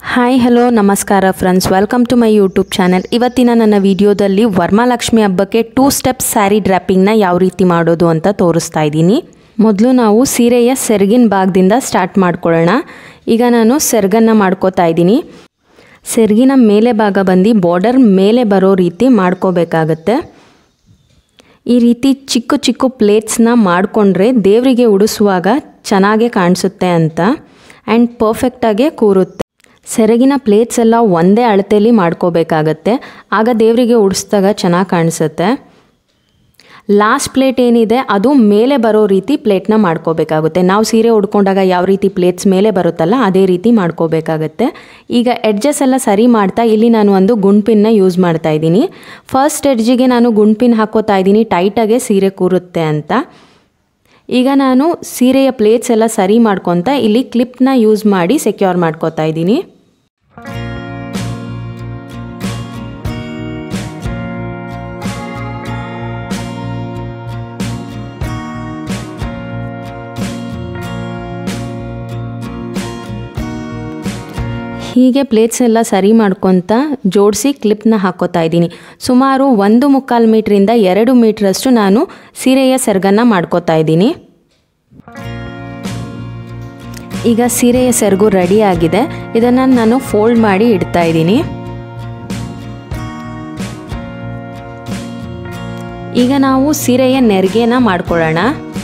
hi hello ನಮಸ್ಕಾರ friends welcome to my YouTube channel ಇವತ್ತಿನ ನನ್ನ ವಿಡಿಯೋದಲ್ಲಿ ವರಮಹಾಲಕ್ಷ್ಮಿ ಹಬ್ಬಕ್ಕೆ ಟೂ ಸ್ಟೆಪ್ ಸ್ಯಾರಿ ಡ್ರ್ಯಾಪಿಂಗ್ನ ಯಾವ ರೀತಿ ಮಾಡೋದು ಅಂತ ತೋರಿಸ್ತಾ ಇದ್ದೀನಿ ಮೊದಲು ನಾವು ಸೀರೆಯ ಸೆರಗಿನ ಭಾಗದಿಂದ ಸ್ಟಾರ್ಟ್ ಮಾಡ್ಕೊಳ್ಳೋಣ ಈಗ ನಾನು ಸೆರಗನ್ನು ಮಾಡ್ಕೋತಾ ಇದ್ದೀನಿ ಸೆರಗಿನ ಮೇಲೆ ಭಾಗ ಬಂದು ಬಾರ್ಡರ್ ಮೇಲೆ ಬರೋ ರೀತಿ ಮಾಡ್ಕೋಬೇಕಾಗತ್ತೆ ಈ ರೀತಿ ಚಿಕ್ಕ ಚಿಕ್ಕ ಪ್ಲೇಟ್ಸ್ನ ಮಾಡಿಕೊಂಡ್ರೆ ದೇವರಿಗೆ ಉಡಿಸುವಾಗ ಚೆನ್ನಾಗೇ ಕಾಣಿಸುತ್ತೆ ಅಂತ ಆ್ಯಂಡ್ ಪರ್ಫೆಕ್ಟಾಗೆ ಕೂರುತ್ತೆ ಸೆರಗಿನ ಪ್ಲೇಟ್ಸ್ ಎಲ್ಲ ಒಂದೇ ಅಳತೆಯಲ್ಲಿ ಮಾಡ್ಕೋಬೇಕಾಗತ್ತೆ ಆಗ ದೇವರಿಗೆ ಉಡಿಸಿದಾಗ ಚೆನ್ನಾಗಿ ಕಾಣಿಸುತ್ತೆ ಲಾಸ್ಟ್ ಪ್ಲೇಟ್ ಏನಿದೆ ಅದು ಮೇಲೆ ಬರೋ ರೀತಿ ಪ್ಲೇಟ್ನ ಮಾಡ್ಕೋಬೇಕಾಗುತ್ತೆ ನಾವು ಸೀರೆ ಉಡ್ಕೊಂಡಾಗ ಯಾವ ರೀತಿ ಪ್ಲೇಟ್ಸ್ ಮೇಲೆ ಬರುತ್ತಲ್ಲ ಅದೇ ರೀತಿ ಮಾಡ್ಕೋಬೇಕಾಗತ್ತೆ ಈಗ ಎಡ್ಜಸ್ ಎಲ್ಲ ಸರಿ ಮಾಡ್ತಾ ಇಲ್ಲಿ ನಾನು ಒಂದು ಗುಂಡ್ಪಿನ್ನ ಯೂಸ್ ಮಾಡ್ತಾ ಇದ್ದೀನಿ ಫಸ್ಟ್ ಎಡ್ಜಿಗೆ ನಾನು ಗುಂಡ್ಪಿನ್ ಹಾಕೋತಾ ಇದ್ದೀನಿ ಟೈಟಾಗೆ ಸೀರೆ ಕೂರುತ್ತೆ ಅಂತ ಈಗ ನಾನು ಸೀರೆಯ ಪ್ಲೇಟ್ಸ್ ಎಲ್ಲ ಸರಿ ಮಾಡ್ಕೊತ ಇಲ್ಲಿ ಕ್ಲಿಪ್ನ ಯೂಸ್ ಮಾಡಿ ಸೆಕ್ಯೂರ್ ಮಾಡ್ಕೋತಾ ಇದ್ದೀನಿ ಹೀಗೆ ಪ್ಲೇಟ್ಸ್ ಎಲ್ಲ ಸರಿ ಮಾಡ್ಕೊತ ಜೋಡಿಸಿ ಕ್ಲಿಪ್ನ ಹಾಕೋತಾ ಇದ್ದೀನಿ ಸುಮಾರು ಒಂದು ಮುಕ್ಕಾಲು ಮೀಟ್ರಿಂದ ಎರಡು ಮೀಟ್ರಷ್ಟು ನಾನು ಸೀರೆಯ ಸೆರಗನ್ನು ಮಾಡ್ಕೋತಾ ಇದ್ದೀನಿ ಈಗ ಸೀರೆಯ ಸೆರಗು ರೆಡಿ ಆಗಿದೆ ಇದನ್ನು ನಾನು ಫೋಲ್ಡ್ ಮಾಡಿ ಇಡ್ತಾ ಇದ್ದೀನಿ ಈಗ ನಾವು ಸೀರೆಯ ನೆರಿಗೆನ ಮಾಡ್ಕೊಳ್ಳೋಣ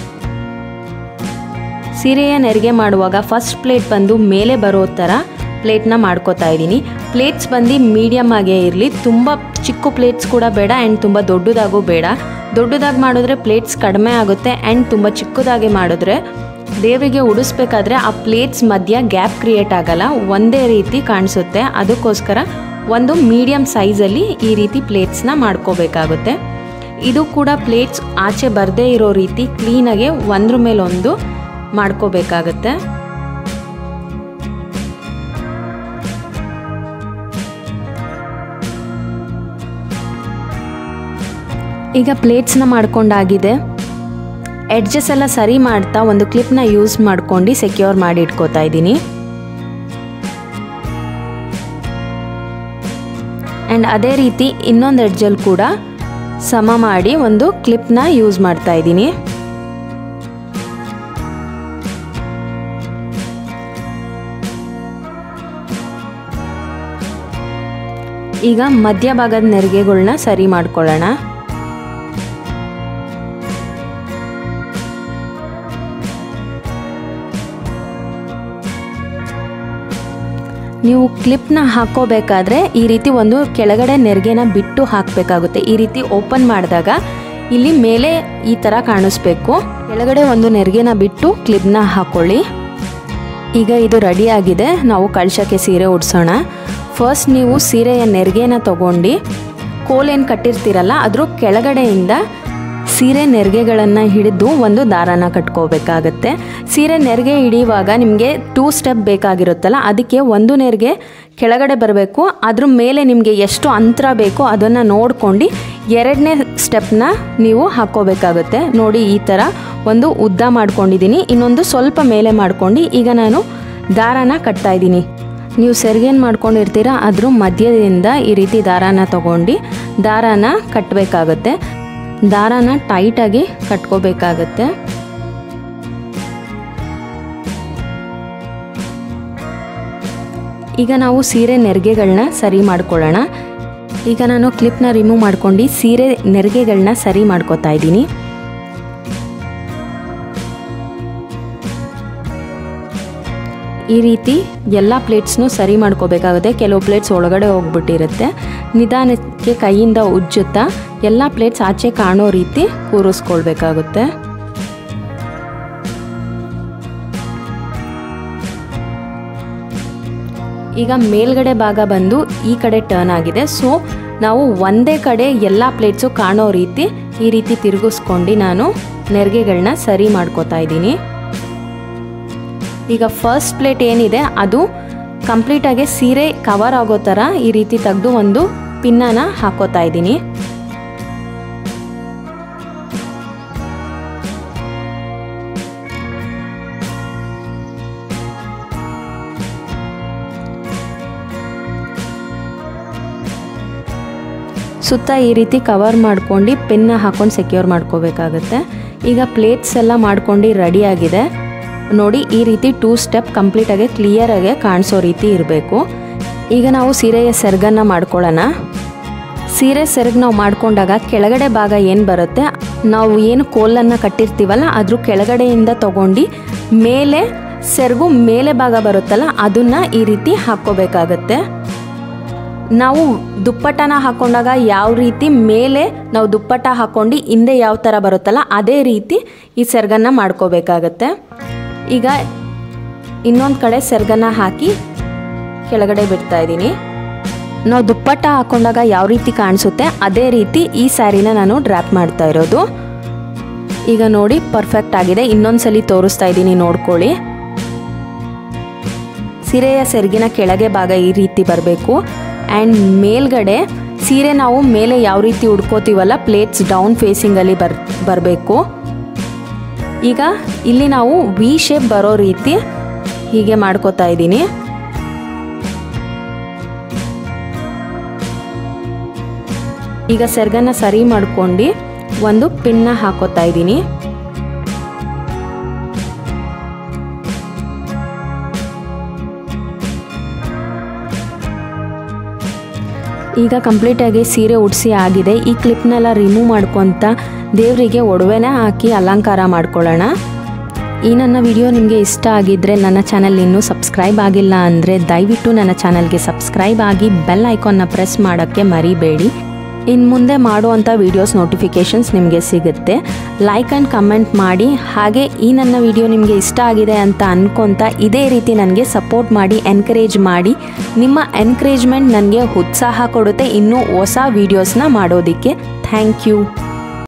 ಸೀರೆಯ ನೆರಿಗೆ ಮಾಡುವಾಗ ಫಸ್ಟ್ ಪ್ಲೇಟ್ ಬಂದು ಮೇಲೆ ಬರೋ ಥರ ಪ್ಲೇಟ್ನ ಮಾಡ್ಕೋತಾ ಇದ್ದೀನಿ ಪ್ಲೇಟ್ಸ್ ಬಂದು ಮೀಡಿಯಮ್ ಆಗೇ ಇರಲಿ ತುಂಬ ಚಿಕ್ಕ ಪ್ಲೇಟ್ಸ್ ಕೂಡ ಬೇಡ ಆ್ಯಂಡ್ ತುಂಬ ದೊಡ್ಡದಾಗೂ ಬೇಡ ದೊಡ್ಡದಾಗಿ ಮಾಡಿದ್ರೆ ಪ್ಲೇಟ್ಸ್ ಕಡಿಮೆ ಆಗುತ್ತೆ ಆ್ಯಂಡ್ ತುಂಬ ಚಿಕ್ಕದಾಗಿ ಮಾಡಿದ್ರೆ ದೇವರಿಗೆ ಉಡಿಸ್ಬೇಕಾದ್ರೆ ಆ ಪ್ಲೇಟ್ಸ್ ಮಧ್ಯ ಗ್ಯಾಪ್ ಕ್ರಿಯೇಟ್ ಆಗಲ್ಲ ಒಂದೇ ರೀತಿ ಕಾಣಿಸುತ್ತೆ ಅದಕ್ಕೋಸ್ಕರ ಒಂದು ಮೀಡಿಯಮ್ ಸೈಜಲ್ಲಿ ಈ ರೀತಿ ಪ್ಲೇಟ್ಸ್ನ ಮಾಡ್ಕೋಬೇಕಾಗುತ್ತೆ ಇದು ಕೂಡ ಪ್ಲೇಟ್ಸ್ ಆಚೆ ಬರದೇ ಇರೋ ರೀತಿ ಕ್ಲೀನಾಗೆ ಒಂದ್ರ ಮೇಲೊಂದು ಮಾಡ್ಕೋಬೇಕಾಗತ್ತೆ ಈಗ ಪ್ಲೇಟ್ಸ್ನ ಮಾಡ್ಕೊಂಡಾಗಿದೆ ಎಡ್ಜಸ್ ಎಲ್ಲ ಸರಿ ಮಾಡ್ತಾ ಒಂದು ಕ್ಲಿಪ್ನ ಯೂಸ್ ಮಾಡ್ಕೊಂಡು ಸೆಕ್ಯೂರ್ ಮಾಡಿ ಇಟ್ಕೋತಾ ಇದ್ದೀನಿ ಆ್ಯಂಡ್ ಅದೇ ರೀತಿ ಇನ್ನೊಂದು ಎಡ್ಜಲ್ಲಿ ಕೂಡ ಸಮ ಮಾಡಿ ಒಂದು ಕ್ಲಿಪ್ನ ಯೂಸ್ ಮಾಡ್ತಾ ಇದ್ದೀನಿ ಈಗ ಮಧ್ಯಭಾಗದ ನೆರಿಗೆಗಳನ್ನ ಸರಿ ಮಾಡ್ಕೊಳ್ಳೋಣ ನೀವು ಕ್ಲಿಪ್ನ ಹಾಕೋಬೇಕಾದ್ರೆ ಈ ರೀತಿ ಒಂದು ಕೆಳಗಡೆ ನೆರಿಗೆನ ಬಿಟ್ಟು ಹಾಕಬೇಕಾಗುತ್ತೆ ಈ ರೀತಿ ಓಪನ್ ಮಾಡಿದಾಗ ಇಲ್ಲಿ ಮೇಲೆ ಈ ಥರ ಕಾಣಿಸ್ಬೇಕು ಕೆಳಗಡೆ ಒಂದು ನೆರಿಗೆನ ಬಿಟ್ಟು ಕ್ಲಿಪ್ನ ಹಾಕೊಳ್ಳಿ ಈಗ ಇದು ರೆಡಿ ಆಗಿದೆ ನಾವು ಕಳ್ಸೋಕ್ಕೆ ಸೀರೆ ಉಡ್ಸೋಣ ಫಸ್ಟ್ ನೀವು ಸೀರೆಯ ನೆರಿಗೆನ ತಗೊಂಡು ಕೋಲೇನು ಕಟ್ಟಿರ್ತೀರಲ್ಲ ಅದ್ರ ಕೆಳಗಡೆಯಿಂದ ಸೀರೆ ನೆರಿಗೆಗಳನ್ನು ಹಿಡಿದು ಒಂದು ದಾರಾನ ಕಟ್ಕೋಬೇಕಾಗತ್ತೆ ಸೀರೆ ನೆರಿಗೆ ಹಿಡಿಯುವಾಗ ನಿಮಗೆ ಟೂ ಸ್ಟೆಪ್ ಬೇಕಾಗಿರುತ್ತಲ್ಲ ಅದಕ್ಕೆ ಒಂದು ನೆರಿಗೆ ಕೆಳಗಡೆ ಬರಬೇಕು ಅದ್ರ ಮೇಲೆ ನಿಮಗೆ ಎಷ್ಟು ಅಂತರ ಬೇಕೋ ಅದನ್ನು ನೋಡ್ಕೊಂಡು ಎರಡನೇ ಸ್ಟೆಪ್ನ ನೀವು ಹಾಕ್ಕೋಬೇಕಾಗುತ್ತೆ ನೋಡಿ ಈ ಥರ ಒಂದು ಉದ್ದ ಮಾಡ್ಕೊಂಡಿದ್ದೀನಿ ಇನ್ನೊಂದು ಸ್ವಲ್ಪ ಮೇಲೆ ಮಾಡ್ಕೊಂಡು ಈಗ ನಾನು ದಾರಾನ ಕಟ್ತಾ ಇದ್ದೀನಿ ನೀವು ಸೆರಿಗೇನು ಮಾಡ್ಕೊಂಡಿರ್ತೀರ ಅದ್ರ ಮಧ್ಯದಿಂದ ಈ ರೀತಿ ದಾರಾನ ತಗೊಂಡು ದಾರಾನ ಕಟ್ಟಬೇಕಾಗತ್ತೆ ದಾರಾನ ಟೈಟಾಗಿ ಕಟ್ಕೋಬೇಕಾಗತ್ತೆ ಈಗ ನಾವು ಸೀರೆ ನೆರಿಗೆಗಳನ್ನ ಸರಿ ಮಾಡ್ಕೊಳ್ಳೋಣ ಈಗ ನಾನು ಕ್ಲಿಪ್ನ ರಿಮೂವ್ ಮಾಡ್ಕೊಂಡು ಸೀರೆ ನೆರಿಗೆಗಳನ್ನ ಸರಿ ಮಾಡ್ಕೋತಾ ಇದ್ದೀನಿ ಈ ರೀತಿ ಎಲ್ಲ ಪ್ಲೇಟ್ಸ್ನು ಸರಿ ಮಾಡ್ಕೋಬೇಕಾಗುತ್ತೆ ಕೆಲವು ಪ್ಲೇಟ್ಸ್ ಒಳಗಡೆ ಹೋಗ್ಬಿಟ್ಟಿರುತ್ತೆ ನಿಧಾನಕ್ಕೆ ಕೈಯಿಂದ ಉಜ್ಜುತ್ತಾ ಎಲ್ಲ ಪ್ಲೇಟ್ಸ್ ಆಚೆ ಕಾಣೋ ರೀತಿ ಕೂರಿಸ್ಕೊಳ್ಬೇಕಾಗುತ್ತೆ ಈಗ ಮೇಲ್ಗಡೆ ಭಾಗ ಬಂದು ಈ ಕಡೆ ಟರ್ನ್ ಆಗಿದೆ ಸೊ ನಾವು ಒಂದೇ ಕಡೆ ಎಲ್ಲ ಪ್ಲೇಟ್ಸು ಕಾಣೋ ರೀತಿ ಈ ರೀತಿ ತಿರುಗಿಸ್ಕೊಂಡು ನಾನು ನೆರಿಗೆಗಳನ್ನ ಸರಿ ಮಾಡ್ಕೋತಾ ಇದ್ದೀನಿ ಈಗ ಫಸ್ಟ್ ಪ್ಲೇಟ್ ಏನಿದೆ ಅದು ಕಂಪ್ಲೀಟಾಗಿ ಸೀರೆ ಕವರ್ ಆಗೋ ಥರ ಈ ರೀತಿ ತೆಗೆದು ಒಂದು ಪಿನ್ನನ ಹಾಕೋತಾ ಇದ್ದೀನಿ ಸುತ್ತ ಈ ರೀತಿ ಕವರ್ ಮಾಡ್ಕೊಂಡು ಪಿನ್ನ ಹಾಕೊಂಡು ಸೆಕ್ಯೂರ್ ಮಾಡ್ಕೋಬೇಕಾಗತ್ತೆ ಈಗ ಪ್ಲೇಟ್ಸ್ ಎಲ್ಲ ಮಾಡ್ಕೊಂಡು ರೆಡಿ ಆಗಿದೆ ನೋಡಿ ಈ ರೀತಿ ಟೂ ಸ್ಟೆಪ್ ಕಂಪ್ಲೀಟಾಗಿ ಕ್ಲಿಯರಾಗಿ ಕಾಣಿಸೋ ರೀತಿ ಇರಬೇಕು ಈಗ ನಾವು ಸೀರೆಯ ಸೆರಗನ್ನು ಮಾಡ್ಕೊಳ್ಳೋಣ ಸೀರೆ ಸೆರಗು ನಾವು ಮಾಡ್ಕೊಂಡಾಗ ಕೆಳಗಡೆ ಭಾಗ ಏನು ಬರುತ್ತೆ ನಾವು ಏನು ಕೋಲನ್ನು ಕಟ್ಟಿರ್ತೀವಲ್ಲ ಅದ್ರ ಕೆಳಗಡೆಯಿಂದ ತಗೊಂಡು ಮೇಲೆ ಸೆರಗು ಮೇಲೆ ಭಾಗ ಬರುತ್ತಲ್ಲ ಅದನ್ನು ಈ ರೀತಿ ಹಾಕ್ಕೋಬೇಕಾಗತ್ತೆ ನಾವು ದುಪ್ಪಟ್ಟನ ಹಾಕೊಂಡಾಗ ಯಾವ ರೀತಿ ಮೇಲೆ ನಾವು ದುಪ್ಪಟ್ಟ ಹಾಕೊಂಡು ಹಿಂದೆ ಯಾವ ಥರ ಬರುತ್ತಲ್ಲ ಅದೇ ರೀತಿ ಈ ಸೆರಗನ್ನು ಮಾಡ್ಕೋಬೇಕಾಗತ್ತೆ ಈಗ ಇನ್ನೊಂದು ಕಡೆ ಸೆರಗನ್ನು ಹಾಕಿ ಕೆಳಗಡೆ ಬಿಡ್ತಾ ಇದ್ದೀನಿ ನಾವು ದುಪ್ಪಟ್ಟ ಹಾಕೊಂಡಾಗ ಯಾವ ರೀತಿ ಕಾಣಿಸುತ್ತೆ ಅದೇ ರೀತಿ ಈ ಸ್ಯಾರಿನ ನಾನು ಡ್ರ್ಯಾಪ್ ಮಾಡ್ತಾ ಇರೋದು ಈಗ ನೋಡಿ ಪರ್ಫೆಕ್ಟ್ ಆಗಿದೆ ಇನ್ನೊಂದ್ಸಲಿ ತೋರಿಸ್ತಾ ಇದ್ದೀನಿ ನೋಡ್ಕೊಳ್ಳಿ ಸೀರೆಯ ಸೆರಗಿನ ಕೆಳಗೆ ಭಾಗ ಈ ರೀತಿ ಬರಬೇಕು ಆ್ಯಂಡ್ ಮೇಲ್ಗಡೆ ಸೀರೆ ನಾವು ಮೇಲೆ ಯಾವ ರೀತಿ ಉಡ್ಕೋತೀವಲ್ಲ ಪ್ಲೇಟ್ಸ್ ಡೌನ್ ಫೇಸಿಂಗಲ್ಲಿ ಬರ್ ಬರಬೇಕು ಈಗ ಇಲ್ಲಿ ನಾವು ವಿ ಶೇಪ್ ಬರೋ ರೀತಿ ಹೀಗೆ ಮಾಡ್ಕೋತಾ ಇದ್ದೀನಿ ಈಗ ಸೆರ್ಗನ್ನ ಸರಿ ಮಾಡ್ಕೊಂಡು ಒಂದು ಪಿನ್ನ ಹಾಕೋತಾ ಇದ್ದೀನಿ ಈಗ ಕಂಪ್ಲೀಟಾಗಿ ಸೀರೆ ಉಡಿಸಿ ಆಗಿದೆ ಈ ಕ್ಲಿಪ್ನೆಲ್ಲ ರಿಮೂವ್ ಮಾಡ್ಕೊತ ದೇವರಿಗೆ ಒಡವೆನ ಹಾಕಿ ಅಲಂಕಾರ ಮಾಡ್ಕೊಳ್ಳೋಣ ಈ ನನ್ನ ವಿಡಿಯೋ ನಿಮಗೆ ಇಷ್ಟ ಆಗಿದ್ದರೆ ನನ್ನ ಚಾನಲ್ ಇನ್ನೂ ಸಬ್ಸ್ಕ್ರೈಬ್ ಆಗಿಲ್ಲ ಅಂದರೆ ದಯವಿಟ್ಟು ನನ್ನ ಚಾನಲ್ಗೆ ಸಬ್ಸ್ಕ್ರೈಬ್ ಆಗಿ ಬೆಲ್ ಐಕಾನ್ನ ಪ್ರೆಸ್ ಮಾಡೋಕ್ಕೆ ಮರಿಬೇಡಿ ಇನ್ನು ಮುಂದೆ ಮಾಡುವಂಥ ವೀಡಿಯೋಸ್ ನೋಟಿಫಿಕೇಷನ್ಸ್ ನಿಮಗೆ ಸಿಗುತ್ತೆ ಲೈಕ್ ಆ್ಯಂಡ್ ಕಮೆಂಟ್ ಮಾಡಿ ಹಾಗೆ ಈ ನನ್ನ ವಿಡಿಯೋ ನಿಮಗೆ ಇಷ್ಟ ಆಗಿದೆ ಅಂತ ಅನ್ಕೊತ ಇದೇ ರೀತಿ ನನಗೆ ಸಪೋರ್ಟ್ ಮಾಡಿ ಎನ್ಕರೇಜ್ ಮಾಡಿ ನಿಮ್ಮ ಎನ್ಕರೇಜ್ಮೆಂಟ್ ನನಗೆ ಉತ್ಸಾಹ ಕೊಡುತ್ತೆ ಇನ್ನೂ ಹೊಸ ವೀಡಿಯೋಸ್ನ ಮಾಡೋದಕ್ಕೆ ಥ್ಯಾಂಕ್ ಯು